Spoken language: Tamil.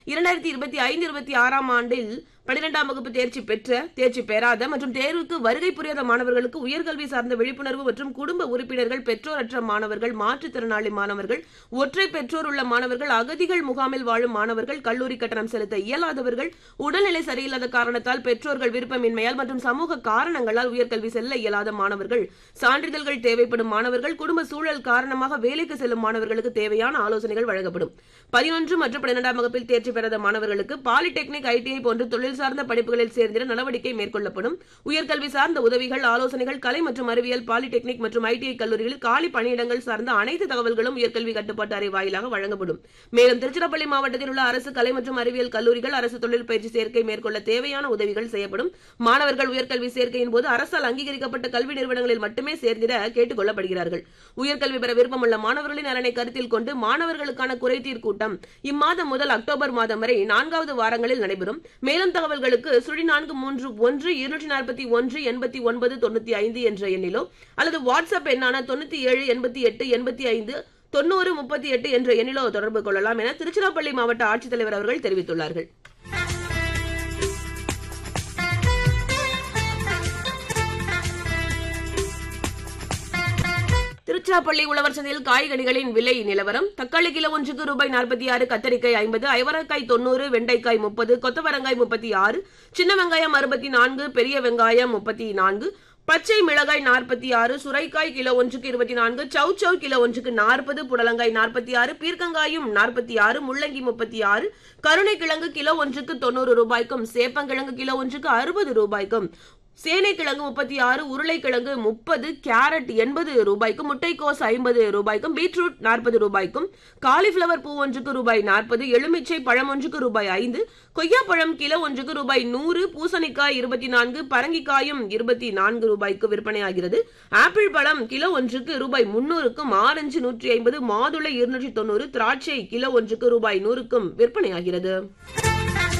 இரண்டாயிரத்தி இருபத்தி ஐந்து இருபத்தி ஆறாம் ஆண்டில் பனிரெண்டாம் வகுப்பு தேர்ச்சி பெற்ற தேர்ச்சி பெறாத மற்றும் தேர்வுக்கு வருகை புரியாத மாணவர்களுக்கு உயர்கல்வி சார்ந்த விழிப்புணர்வு மற்றும் குடும்ப உறுப்பினர்கள் பெற்றோரற்ற மாணவர்கள் மாற்றுத்திறனாளி மாணவர்கள் ஒற்றை பெற்றோர் உள்ள மாணவர்கள் அகதிகள் முகாமில் வாழும் மாணவர்கள் கல்லூரி கட்டணம் செலுத்த இயலாதவர்கள் உடல்நிலை சரியில்லாத காரணத்தால் பெற்றோர்கள் விருப்பமின்மையால் மற்றும் சமூக காரணங்களால் உயர்கல்வி செல்ல இயலாத மாணவர்கள் சான்றிதழ்கள் தேவைப்படும் மாணவர்கள் குடும்ப சூழல் காரணமாக வேலைக்கு செல்லும் மாணவர்களுக்கு தேவையான ஆலோசனைகள் வழங்கப்படும் பதினொன்று மற்றும் பன்னிரெண்டாம் வகுப்பில் தேர்ச்சி பெறாத மாணவர்களுக்கு பாலிடெக்னிக் ஐடிஐ போன்ற தொழில் சார்ந்த படிப்புகளில் சேர்ந்திட நடவடிக்கை மேற்கொள்ளப்படும் உயர்கல்வி சார்ந்த உதவிகள் ஆலோசனைகள் கலை மற்றும் அறிவியல் பாலிடெக்னிக் மற்றும் ஐடிஐ கல்லூரிகளில் காலி பணியிடங்கள் சார்ந்த அனைத்து தகவல்களும் உயர்கல்வி கட்டுப்பாட்டு அறை வாயிலாக வழங்கப்படும் மேலும் திருச்சிராப்பள்ளி மாவட்டத்தில் உள்ள அரசு கலை மற்றும் அறிவியல் கல்லூரிகள் அரசு தொழில் பயிற்சி சேர்க்கை மேற்கொள்ள தேவையான உதவிகள் செய்யப்படும் மாணவர்கள் உயர்கல்வி சேர்க்கையின் போது அரசால் அங்கீகரிக்கப்பட்ட கல்வி நிறுவனங்களில் மட்டுமே சேர்ந்திட கேட்டுக் கொள்ளப்படுகிறார்கள் உயர்கல்வி பெற விருப்பமுள்ள மாணவர்களின் நலனை கருத்தில் கொண்டு மாணவர்களுக்கான குறைதீர் கூட்டம் இம்மாதம் முதல் அக்டோபர் மாதம் வரை நான்காவது வாரங்களில் நடைபெறும் மேலும் தகவல்களுக்கு சுழி நான்கு மூன்று ஒன்று இருநூற்றி நாற்பத்தி ஒன்று எண்பத்தி ஒன்பது தொண்ணூத்தி ஐந்து என்ற எண்ணிலோ அல்லது வாட்ஸ்அப் எண்ணான தொண்ணூத்தி ஏழு எண்பத்தி எட்டு எண்பத்தி ஐந்து தொண்ணூறு முப்பத்தி எட்டு என்ற எண்ணிலோ தொடர்பு கொள்ளலாம் என திருச்சிராப்பள்ளி மாவட்ட ஆட்சித்தலைவர் அவர்கள் தெரிவித்துள்ளார்கள் திருச்சிராப்பள்ளி உழவர் சந்தையில் காய்கனிகளின் விலை நிலவரம் தக்காளி கிலோ ஒன்றுக்கு ரூபாய் நாற்பத்தி ஆறு கத்தரிக்காய் ஐம்பது ஐவரக்காய் தொண்ணூறு வெண்டைக்காய் முப்பது கொத்தவரங்காய் முப்பத்தி ஆறு சின்ன வெங்காயம் அறுபத்தி நான்கு பெரிய வெங்காயம் முப்பத்தி நான்கு பச்சை மிளகாய் நாற்பத்தி ஆறு சுரைக்காய் கிலோ ஒன்றுக்கு இருபத்தி நான்கு சவு சவு கிலோ ஒன்றுக்கு நாற்பது புடலங்காய் நாற்பத்தி ஆறு பீர்க்கங்காயும் நாற்பத்தி ஆறு முள்ளங்கி முப்பத்தி ஆறு கருணைக்கிழங்கு கிலோ ஒன்றுக்கு தொண்ணூறு ரூபாய்க்கும் சேப்பங்கிழங்கு கிலோ ஒன்றுக்கு அறுபது ரூபாய்க்கும் சேனைக்கிழங்கு முப்பத்தி ஆறு உருளைக்கிழங்கு முப்பது கேரட் எண்பது ரூபாய்க்கும் முட்டைக்கோஸ் ஐம்பது ரூபாய்க்கும் பீட்ரூட் நாற்பது ரூபாய்க்கும் காலிஃபிளவர் பூ ஒன்றுக்கு ரூபாய் நாற்பது எலுமிச்சை பழம் ஒன்றுக்கு ரூபாய் ஐந்து கொய்யாப்பழம் கிலோ ஒன்றுக்கு ரூபாய் நூறு பூசணிக்காய் இருபத்தி நான்கு பரங்கிக்காயும் இருபத்தி நான்கு ரூபாய்க்கு விற்பனையாகிறது ஆப்பிள் பழம் கிலோ ஒன்றுக்கு ரூபாய் முன்னூறுக்கும் ஆரஞ்சு நூற்றி ஐம்பது மாதுளை இருநூற்றி தொண்ணூறு திராட்சை கிலோ ஒன்றுக்கு ரூபாய் நூறுக்கும் விற்பனையாகிறது